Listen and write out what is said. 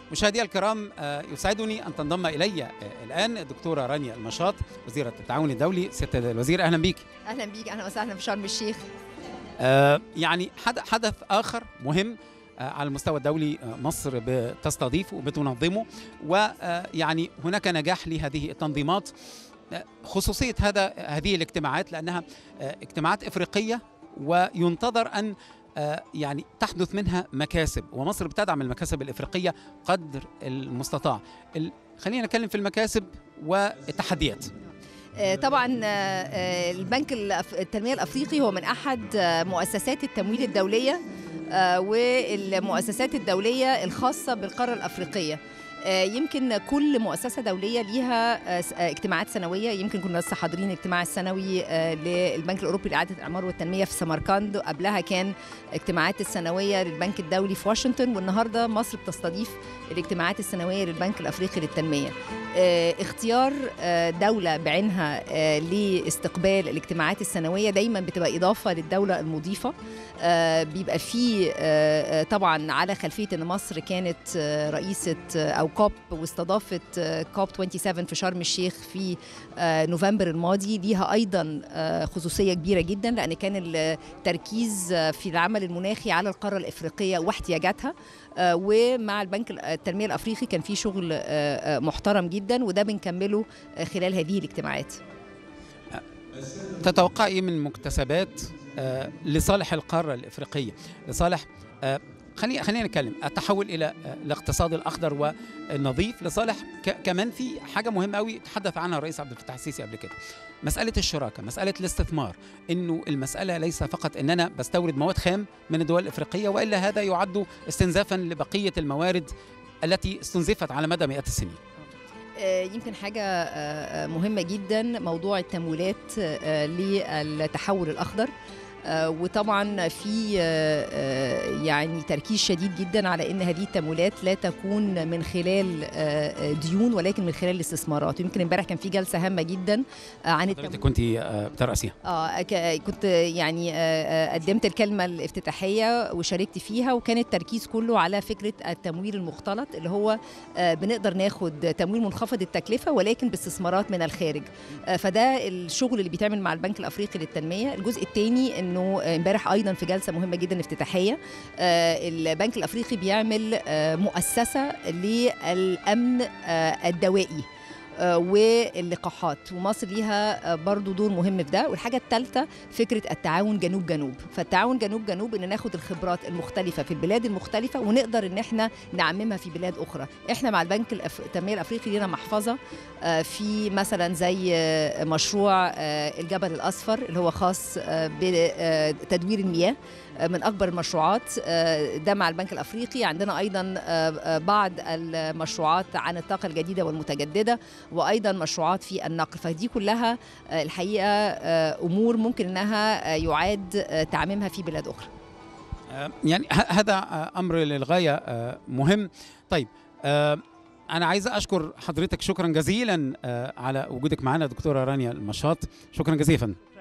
مشاهدي الكرام آه، يسعدني ان تنضم الي آه، الان الدكتوره رانيا المشاط وزيره التعاون الدولي سياده الوزير اهلا بيك اهلا بيك اهلا وسهلا في شرم الشيخ آه، يعني حد- حدث اخر مهم آه، على المستوى الدولي آه، مصر بتستضيفه وبتنظمه ويعني هناك نجاح لهذه التنظيمات آه، خصوصيه هذا هذه الاجتماعات لانها آه، اجتماعات افريقيه وينتظر ان آه، يعني تحدث منها مكاسب ومصر بتدعم المكاسب الافريقيه قدر المستطاع ال- خلينا نتكلم في المكاسب والتحديات آه، طبعا آه، آه، البنك الأف- التنميه الافريقي هو من احد آه، مؤسسات التمويل الدوليه آه، والمؤسسات الدوليه الخاصه بالقاره الافريقيه آه، يمكن كل مؤسسه دوليه ليها آه، س- آه، اجتماعات سنويه يمكن كنا لسه حاضرين الاجتماع السنوي آه، للبنك الاوروبي لاعاده الاعمار والتنميه في سمرقند قبلها كان اجتماعات السنويه للبنك الدولي في واشنطن والنهارده مصر بتستضيف الاجتماعات السنويه للبنك الافريقي للتنميه آه، اختيار آه، دولة بعينها آه، لاستقبال الاجتماعات السنوية دايما بتبقى إضافة للدولة المضيفة آه، بيبقى فيه آه، آه، طبعا على خلفية أن مصر كانت آه، رئيسة آه، أو كوب واستضافت آه، كوب 27 في شرم الشيخ في آه، نوفمبر الماضي ليها أيضا آه، خصوصية كبيرة جدا لأن كان التركيز آه، في العمل المناخي على القارة الإفريقية واحتياجاتها آه، ومع البنك التنمية الأفريقي كان في شغل آه، آه، محترم جدا وده بنكمله آه، خلال هذه الاجتماعات تتوقعي إيه من مكتسبات آه، لصالح القاره الافريقيه لصالح آه، خلينا خلينا نتكلم التحول الى آه، الاقتصاد الاخضر والنظيف لصالح ك- كمان في حاجه مهمه قوي تحدث عنها الرئيس عبد الفتاح السيسي قبل كده مساله الشراكه مساله الاستثمار انه المساله ليس فقط ان انا بستورد مواد خام من الدول الافريقيه والا هذا يعد استنزافا لبقيه الموارد التي استنزفت على مدى مئات السنين آه، يمكن حاجة آه، آه، مهمة جدا موضوع التمويلات آه، للتحول الأخضر آه، وطبعا في آه، آه، يعني تركيز شديد جدا على ان هذه التمويلات لا تكون من خلال آه، آه، ديون ولكن من خلال الاستثمارات يمكن امبارح كان في جلسه هامه جدا آه، عن حضرتك التمويل كنت آه، بترأسيها اه ك- كنت يعني آه، آه، قدمت الكلمه الافتتاحيه وشاركت فيها وكان التركيز كله على فكره التمويل المختلط اللي هو آه، بنقدر ناخد تمويل منخفض التكلفه ولكن باستثمارات من الخارج آه، فده الشغل اللي بيتعمل مع البنك الافريقي للتنميه الجزء الثاني انه آه، امبارح ايضا في جلسه مهمه جدا افتتاحيه آه، البنك الافريقي بيعمل آه، مؤسسه للامن آه، الدوائي آه، واللقاحات ومصر ليها آه، برضو دور مهم في ده والحاجة الثالثة فكرة التعاون جنوب جنوب فالتعاون جنوب جنوب ان ناخد الخبرات المختلفة في البلاد المختلفة ونقدر ان احنا نعممها في بلاد اخرى احنا مع البنك الأف- التنمية الافريقي لنا محفظة آه، في مثلا زي آه، مشروع آه، الجبل الاصفر اللي هو خاص آه، بتدوير المياه آه، من اكبر المشروعات آه، ده مع البنك الافريقي عندنا ايضا آه، آه، بعض المشروعات عن الطاقه الجديده والمتجدده وايضا مشروعات في النقل فدي كلها آه، الحقيقه آه، امور ممكن انها آه، يعاد آه، تعميمها في بلاد اخرى آه، يعني ه- هذا آه، امر للغايه آه، مهم طيب آه، انا عايز اشكر حضرتك شكرا جزيلا آه، على وجودك معنا دكتوره رانيا المشاط شكرا جزيلا يا فندم